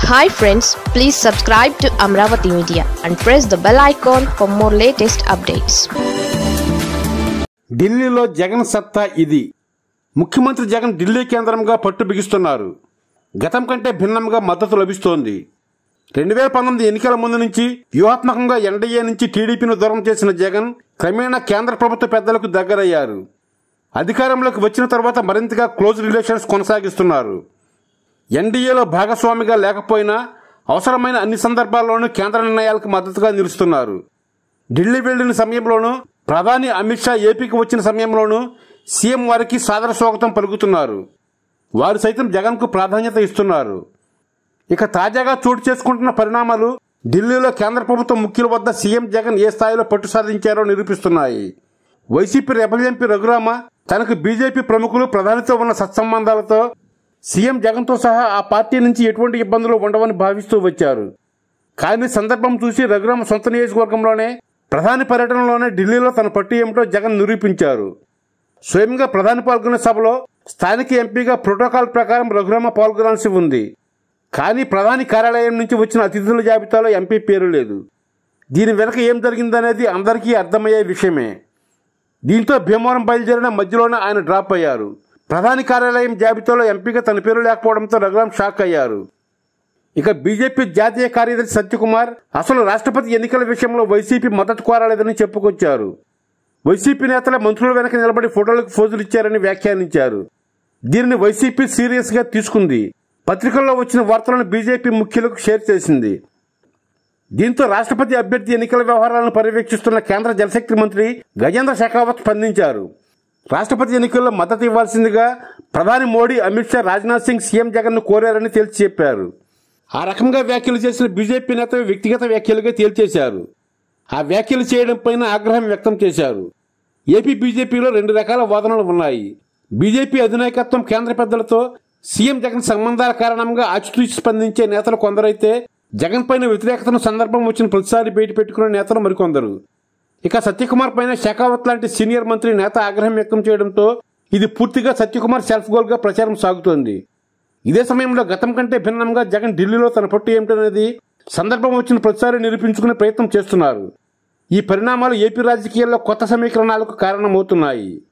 hi friends please subscribe to Amaravati media and press the bell icon for more latest updates ఢిల్లీలో జగన్ సత్తా ఇది ముఖ్యమంత్రి జగన్ ఢిల్లీ కేంద్రంగా పట్టు బిగిస్తున్నారు గతం కంటే భిన్నంగా మద్దతు లభిస్తోంది రెండు వేల పంతొమ్మిది ఎన్నికల ముందు నుంచి వ్యూహాత్మకంగా ఎన్డీఏ నుంచి టీడీపీని దూరం చేసిన జగన్ క్రమేణా కేంద్ర ప్రభుత్వ పెద్దలకు దగ్గరయ్యారు అధికారంలోకి వచ్చిన తర్వాత మరింతగా క్లోజ్ రిలేషన్స్ కొనసాగిస్తున్నారు ఎన్డీఏలో భాగస్వామిగా లేకపోయినా అవసరమైన అన్ని సందర్భాల్లోనూ కేంద్ర నిర్ణయాలకు మద్దతుగా నిలుస్తున్నారు ఢిల్లీ వెళ్లిన సమయంలోనూ ప్రధాని అమిత్ షా ఏపీకి వచ్చిన సమయంలోనూ సీఎం వారికి సాదర స్వాగతం పలుకుతున్నారు వారు సైతం జగన్కు ప్రాధాన్యత ఇస్తున్నారు ఇక తాజాగా చోటు చేసుకుంటున్న పరిణామాలు ఢిల్లీలో కేంద్ర ప్రభుత్వ ముఖ్యుల వద్ద సీఎం జగన్ ఏ స్థాయిలో పట్టు సాధించారో నిరూపిస్తున్నాయి వైసీపీ రెబల్ ఎంపీ రఘురామ తనకు బీజేపీ ప్రముఖులు ప్రధానితో ఉన్న సత్సంబంధాలతో సీఎం జగన్తో సహా ఆ పార్టీ నుంచి ఎటువంటి ఇబ్బందులు ఉండవని భావిస్తూ వచ్చారు కానీ సందర్భం చూసి రఘురామ సొంత నియోజకవర్గంలోనే ప్రధాని పర్యటనలోనే ఢిల్లీలో తన పట్టు ఏమిటో జగన్ నిరూపించారు స్వయంగా ప్రధాని పాల్గొన్న సభలో స్థానిక ఎంపీగా ప్రోటోకాల్ ప్రకారం రఘురామ పాల్గొనాల్సి ఉంది కానీ ప్రధాని కార్యాలయం నుంచి వచ్చిన అతిథుల జాబితాలో ఎంపీ పేరు లేదు దీని వెనక ఏం జరిగిందనేది అందరికీ అర్థమయ్యే విషయమే దీంతో భీమవరం బయలుదేరిన మధ్యలోనే ఆయన డ్రాప్ అయ్యారు ప్రధాని కార్యాలయం జాబితాలో ఎంపీగా తన పేరు లేకపోవడంతో రఘురాం షాక్ అయ్యారు ఇక బీజేపీ జాతీయ కార్యదర్శి సత్యకుమార్ అసలు రాష్ట్రపతి ఎన్నికల విషయంలో వైసీపీ మద్దతు కోరలేదని చెప్పుకొచ్చారు వైసీపీ నేతల మంత్రుల వెనక నిలబడి ఫోటోలకు ఫోజులు ఇచ్చారని వ్యాఖ్యానించారు దీనిని వైసీపీ సీరియస్ గా తీసుకుంది పత్రికల్లో వచ్చిన వార్తలను బీజేపీ ముఖ్యులకు షేర్ చేసింది దీంతో రాష్ట్రపతి అభ్యర్థి ఎన్నికల వ్యవహారాలను పర్యవేక్షిస్తున్న కేంద్ర జలశక్తి మంత్రి గజేంద్ర షెకావత్ స్పందించారు రాష్ట్రపతి ఎన్నికల్లో మద్దతు ఇవ్వాల్సిందిగా ప్రధాని మోడీ అమిత్ షా రాజ్నాథ్ సింగ్ సీఎం జగన్ ను కోరారని తేల్చి చెప్పారు ఆ రకంగా వ్యాఖ్యలు చేసిన బీజేపీ నేత వ్యక్తిగత వ్యాఖ్యలుగా తేల్చేశారు ఆ వ్యాఖ్యలు చేయడం పైన ఆగ్రహం వ్యక్తం చేశారు ఏపీ బీజేపీలో రెండు రకాల వాదనలు ఉన్నాయి బీజేపీ అధినాయకత్వం కేంద్ర పెద్దలతో సీఎం జగన్ సంబంధాల కారణంగా ఆచితూచి స్పందించే నేతలు కొందరైతే జగన్ పైన వ్యతిరేకతను సందర్భం వచ్చిన ప్రతిసారి బయట పెట్టుకునే నేతలు మరికొందరు ఇక సత్యకుమార్ పైన షెకావత్ లాంటి సీనియర్ మంత్రి నేత ఆగ్రహం వ్యక్తం చేయడంతో ఇది పూర్తిగా సత్యకుమార్ సెల్ఫ్ గోల్ గా ప్రచారం సాగుతోంది ఇదే సమయంలో గతం కంటే భిన్నంగా జగన్ ఢిల్లీలో తన పట్టు ఏమిటనేది సందర్భం వచ్చిన ప్రతిసారి నిరూపించుకునే ప్రయత్నం చేస్తున్నారు ఈ పరిణామాలు ఏపీ రాజకీయాల్లో కొత్త సమీకరణాలకు కారణమవుతున్నాయి